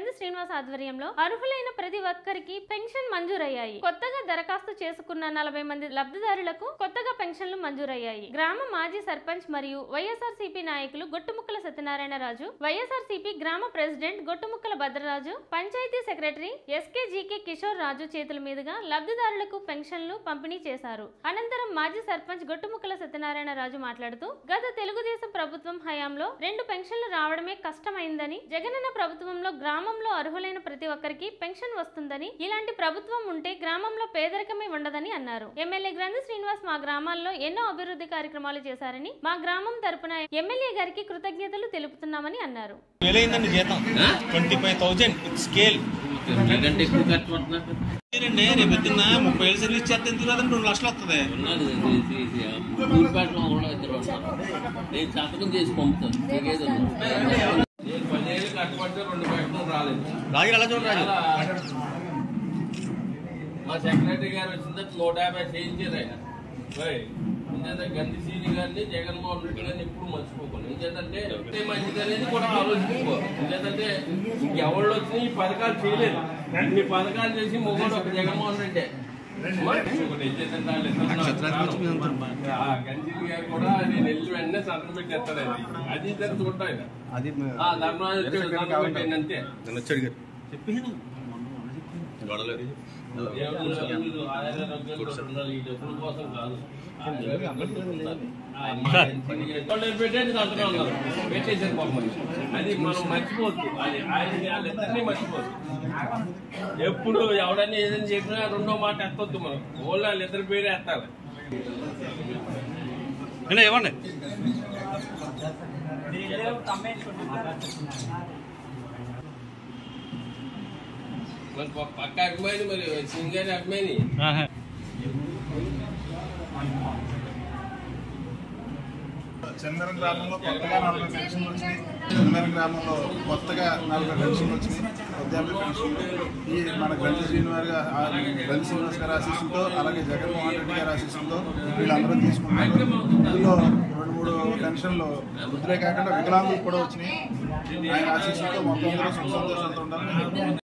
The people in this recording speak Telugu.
గ్రంథి శ్రీనివాస్ ఆధ్వర్యంలో అర్హులైన ప్రతి ఒక్కరికి పెన్షన్ మంజూరయ్యాయి కొత్తగా దరఖాస్తు చేసుకున్న నలభై మంది లబ్ధిదారులకు కొత్తగా పెన్షన్లు మంజూరయ్యాయి గ్రామ మాజీ సర్పంచ్ మరియు వైఎస్ఆర్ నాయకులు గొట్టుముక్కల సత్యనారాయణ రాజు వైఎస్ఆర్ గ్రామ president Gottumukkala Bhadraraju panchayati secretary SK GK Kishore Raju చేతుల మీదుగా లబ్ధిదారులకు పెన్షన్లు పంపిణీ చేశారు అనంతరం మాజీ సర్పంచ్ గొట్టుముక్కల సత్యనారాయణ రాజు మాట్లాడుతూ గత తెలుగుదేశం ప్రభుత్వం హయాంలో రెండు పెన్షన్లు రావడమే కష్టమైందని జగనన్న ప్రభుత్వంలో గ్రామంలో అర్హులైన ప్రతి ఒక్కరికి పెన్షన్ వస్తుందని ఇలాంటి ప్రభుత్వం ఉంటే గ్రామంలో పేదరికమే ఉండదని అన్నారు ఎమ్మెల్యే గ్రంథి శ్రీనివాస్ మా గ్రామాల్లో ఎన్నో అభివృద్ధి కార్యక్రమాలు చేశారని మా గ్రామం తరపున ఎమ్మెల్యే గారికి కృతజ్ఞతలు తెలుపుతున్నామని అన్నారు వేలైందండి జీతం ట్వంటీ ఫైవ్ థౌజండ్ స్కేల్ మీకంటే ఎక్కువ ఖర్చు పడుతున్నట్టు రండి రేపు పొద్దున్న ముప్పై ఏళ్ళు సర్వీస్ చేస్తే ఎంత రాదండి రెండు లక్షలు వస్తుంది ఉన్నది ఊరిపేటలో కూడా ఇద్దరు ఉన్నారు నేను సంతకం చేసి పంపుతాను నీకేదో నేను పదిహేను కట్టబడితే రెండు పెట్టడం రాలేదు రాజు అలా చూడండి రాజు అలా మా సెక్రటరీ గారు వచ్చిన తర్వాత నూట యాభై చేయించారు ఆయన ఓయ్, ఎందుకంటే గంధి సీని గారిని జగన్మోహన్ రెడ్డి గారిని ఎప్పుడు మర్చిపోకూడదు ఎందుకంటే అంటే మంచిది అనేది కూడా ఆలోచించుకో ఎందుకంటే ఇంకెవళ్ళు వచ్చి ఈ పథకాలు చేయలేదు ఇన్ని పథకాలు చేసి మొగోడు ఒక జగన్మోహన్ రెడ్డి గంజీలు గారు కూడా నేను వెళ్ళి వెంటనే సంతకం పెట్టేస్తానండి అది ఇద్దరు చూడటం ఆయన అది ఆ, ధర్మరాజు వచ్చాడు, సంతకం పెట్టాను అంతే నేను వచ్చాడు గారు చెప్పాను గొడవలేదు దేవుడు ఆయన రక్షణ ఉండాలి. ఈ డబ్బుల కోసం కాదు వాళ్ళు పెట్టేది సంతకం ఉన్నారు పెట్టేసారు పాపం అది మనం మర్చిపోవద్దు అది ఆయన వాళ్ళిద్దరినీ మర్చిపోవద్దు ఎప్పుడు ఎవడన్నా ఏదైనా చెప్పినా రెండో మాట ఎత్తొద్దు మనం ఓళ్ళు వాళ్ళిద్దరి పేరు ఎత్తాలి నేను ఇవ్వండి మరి ప- పక్క అభిమాని మరి సింగర్ అభిమాని చందరం గ్రామంలో కొత్తగా నలభై పెన్షన్లు వచ్చినాయి చందరం గ్రామంలో కొత్తగా నలభై పెన్షన్లు వచ్చినాయి వృద్ధాప్య పెన్షన్లు ఈ మన గంటి శ్రీనివాస్ గారు గంటి శ్రీనివాస్ గారి ఆశీస్సులతో అలాగే జగన్మోహన్ రెడ్డి గారి ఆశీస్సులతో వీళ్ళందరూ తీసుకుంటారు ఇందులో రెండు మూడు పెన్షన్లు వృద్ధులే కాకుండా వికలాంగులకు కూడా వచ్చినాయి ఆయన ఆశీస్సులతో మొత్తం అందరూ సుఖ సంతోషాలతో ఉండాలని